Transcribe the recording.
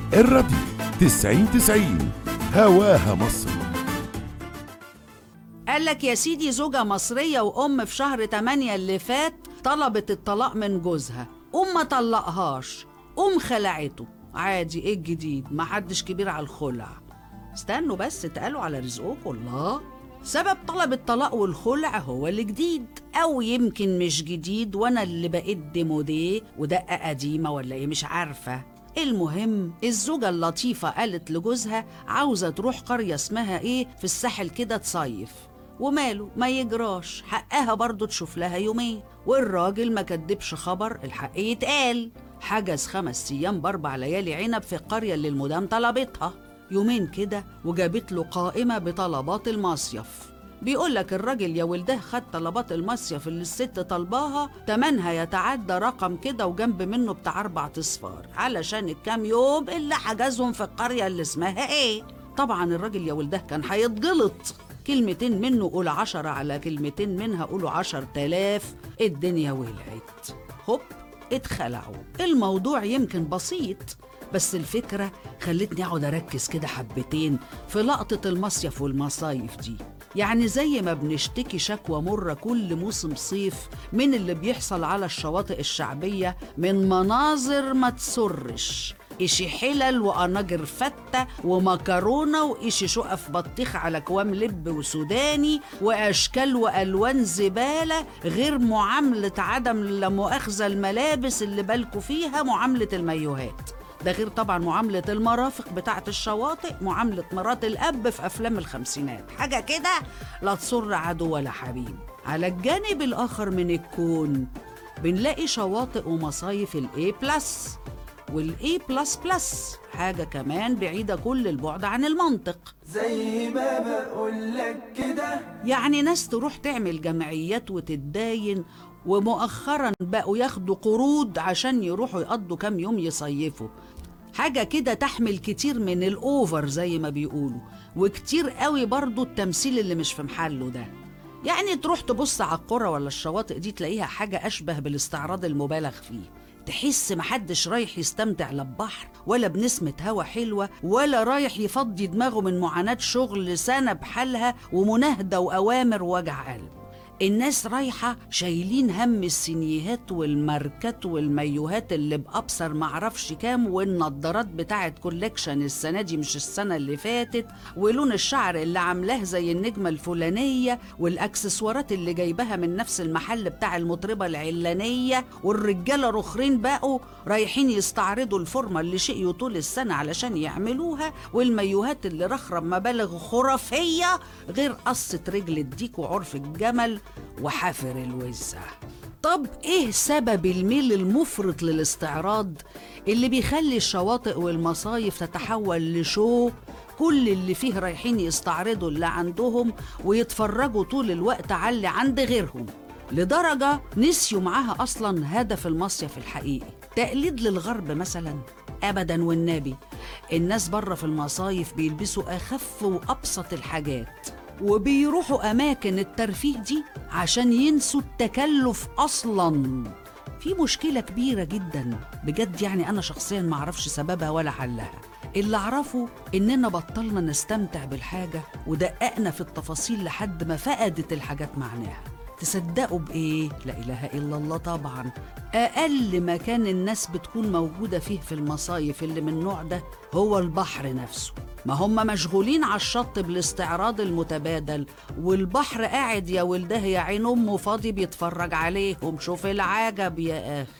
الراديو تسعين تسعين هواها مصر قال لك يا سيدي زوجة مصرية وأم في شهر 8 اللي فات طلبت الطلاق من جوزها قوم ما طلقهاش قوم خلعته عادي ايه الجديد ما حدش كبير على الخلع استنوا بس اتقالوا على رزقكم الله سبب طلب الطلاق والخلع هو الجديد او يمكن مش جديد وانا اللي بقيت ديموديه ودقه قديمه ولا ايه مش عارفه المهم الزوجة اللطيفة قالت لجوزها عاوزة تروح قرية اسمها ايه في الساحل كده تصيف وماله ما يجراش حقها برضه تشوف لها يومين والراجل ما كدبش خبر الحق يتقال حجز خمس ايام باربع ليالي عنب في القرية اللي المدام طلبتها يومين كده وجابت له قائمة بطلبات المصيف بيقول لك الراجل يا ولده خد طلبات المصيف اللي الست طالباها تمنها يتعدى رقم كده وجنب منه بتاع اربع اصفار علشان الكام يوم اللي حجزهم في القريه اللي اسمها ايه طبعا الراجل يا ولده كان هيتجلط كلمتين منه قول عشرة على كلمتين منها قولوا عشر تلاف الدنيا ولعت هوب اتخلعوا الموضوع يمكن بسيط بس الفكرة خلتني أقعد أركز كده حبتين في لقطة المصيف والمصايف دي يعني زي ما بنشتكي شكوى مرة كل موسم صيف من اللي بيحصل على الشواطئ الشعبية من مناظر ما تسرش إشي حلل وقناجر فتة ومكرونة وإشي شقف بطيخ على كوام لب وسوداني وأشكال وألوان زبالة غير معاملة عدم لا مؤاخذة الملابس اللي بالكوا فيها معاملة المايوهات ده غير طبعا معاملة المرافق بتاعة الشواطئ معاملة مرات الأب في أفلام الخمسينات حاجة كده لا تسر عدو ولا حبيب على الجانب الآخر من الكون بنلاقي شواطئ ومصايف الاي بلس والاي بلس بلس حاجة كمان بعيدة كل البعد عن المنطق زي ما بقولك كده يعني ناس تروح تعمل جمعيات وتتداين ومؤخرا بقوا ياخدوا قروض عشان يروحوا يقضوا كام يوم يصيفوا حاجة كده تحمل كتير من الأوفر زي ما بيقولوا وكتير قوي برضو التمثيل اللي مش في محله ده يعني تروح تبص على القرى ولا الشواطئ دي تلاقيها حاجة أشبه بالاستعراض المبالغ فيه تحس محدش رايح يستمتع لا ببحر ولا بنسمة هوا حلوة ولا رايح يفضي دماغه من معاناة شغل سنة بحالها ومناهدة وأوامر ووجع قلب الناس رايحة شايلين هم السينيهات والماركات والمايوهات اللي بأبصر معرفش كام والنضارات بتاعت كولكشن السنة دي مش السنة اللي فاتت ولون الشعر اللي عاملاه زي النجمة الفلانية والأكسسوارات اللي جايبها من نفس المحل بتاع المطربة العلانية والرجالة رخرين بقوا رايحين يستعرضوا الفورمة اللي شقيوا طول السنة علشان يعملوها والمايوهات اللي رخرة بمبالغ خرافية غير قصة رجل الديك وعرف الجمل وحافر الوزة طب ايه سبب الميل المفرط للاستعراض اللي بيخلي الشواطئ والمصايف تتحول لشو كل اللي فيه رايحين يستعرضوا اللي عندهم ويتفرجوا طول الوقت على اللي عند غيرهم لدرجة نسيوا معاها أصلا هدف المصيف الحقيقي تقليد للغرب مثلا أبدا والنبي الناس بره في المصايف بيلبسوا أخف وأبسط الحاجات وبيروحوا أماكن الترفيه دي عشان ينسوا التكلف أصلا في مشكلة كبيرة جدا بجد يعني أنا شخصيا معرفش سببها ولا حلها اللي أعرفه إننا بطلنا نستمتع بالحاجة ودققنا في التفاصيل لحد ما فقدت الحاجات معناها تصدقوا بإيه؟ لا إله إلا الله طبعا أقل مكان الناس بتكون موجودة فيه في المصايف اللي من النوع ده هو البحر نفسه ما هم مشغولين على الشط بالاستعراض المتبادل والبحر قاعد يا ولده يا عين أمه فاضي بيتفرج عليهم شوف العجب يا أخي